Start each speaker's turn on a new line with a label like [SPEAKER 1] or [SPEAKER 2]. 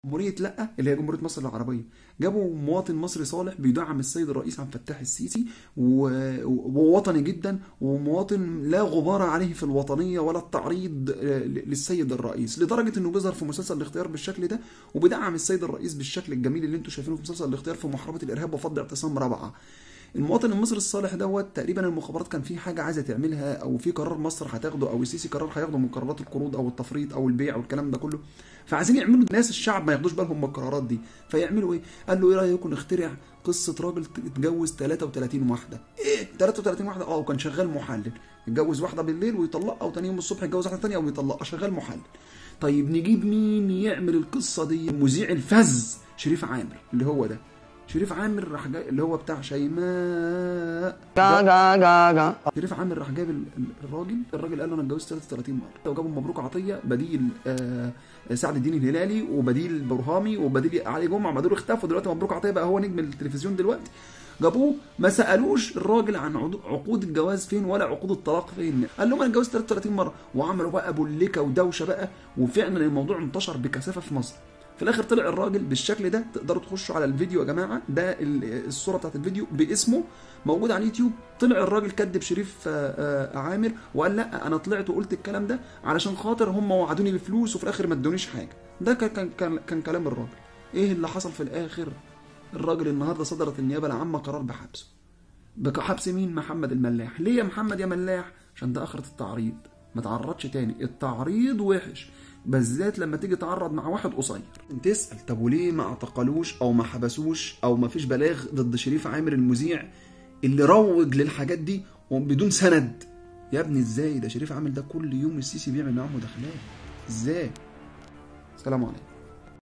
[SPEAKER 1] جمهورية لا اللي هي جمهورية مصر العربية جابوا مواطن مصري صالح بيدعم السيد الرئيس عبد الفتاح السيسي و- ووطني جدا ومواطن لا غبار عليه في الوطنية ولا التعريض آه، للسيد الرئيس لدرجة انه بيظهر في مسلسل الاختيار بالشكل ده وبيدعم السيد الرئيس بالشكل الجميل اللي انتم شايفينه في مسلسل الاختيار في محاربة الارهاب وفض اعتصام رابعة المواطن المصري الصالح دوت تقريبا المخابرات كان في حاجه عايزه تعملها او في قرار مصر هتاخده او السيسي قرار هياخده من قرارات القروض او التفريط او البيع والكلام ده كله فعايزين يعملوا ناس الشعب ما ياخدوش بالهم من القرارات دي فيعملوا ايه؟ قال له ايه رايكم نخترع قصه راجل اتجوز 33 واحده ايه 33 واحده اه وكان شغال محلل يتجوز واحده بالليل ويطلقها وتاني يوم الصبح يتجوز واحده ثانيه ويطلقها شغال محلل طيب نجيب مين يعمل القصه دي مذيع الفز شريف عامر اللي هو ده شريف عامر راح جاي اللي هو بتاع شيماء
[SPEAKER 2] جا جا جا جا
[SPEAKER 1] شريف عامر راح جاب ال- ال- الراجل الراجل قال له انا اتجوزت 33 مره وجابوا مبروك عطيه بديل آه سعد الدين الهلالي وبديل برهامي وبديل علي جمعه ما دول اختفوا دلوقتي مبروك عطيه بقى هو نجم التلفزيون دلوقتي جابوه ما سالوش الراجل عن عضو- عقود الجواز فين ولا عقود الطلاق فين قال لهم انا اتجوزت 33 مره وعملوا بقى بوليكه ودوشه بقى وفعلا الموضوع انتشر بكثافه في مصر في الاخر طلع الراجل بالشكل ده تقدروا تخشوا على الفيديو يا جماعه ده ال- الصوره بتاعت الفيديو باسمه موجود على اليوتيوب طلع الراجل كذب شريف آه، آه، عامر وقال لا انا طلعت وقلت الكلام ده علشان خاطر هم وعدوني بفلوس وفي الاخر ما ادونيش حاجه ده كان كان كان, كان كلام الراجل ايه اللي حصل في الاخر الراجل النهارده صدرت النيابه العامه قرار بحبسه بحبس مين محمد الملاح ليه يا محمد يا ملاح عشان ده اخرة التعريض ما تعرضش تاني التعريض وحش بالذات لما تيجي تعرض مع واحد قصير تسال طب وليه ما اعتقلوش او ما حبسوش او ما فيش بلاغ ضد شريف عامر المذيع اللي روج للحاجات دي وبدون سند يا ابني ازاي ده شريف عامر ده كل يوم السيسي بيعمل معاه مداخلات ازاي سلام عليكم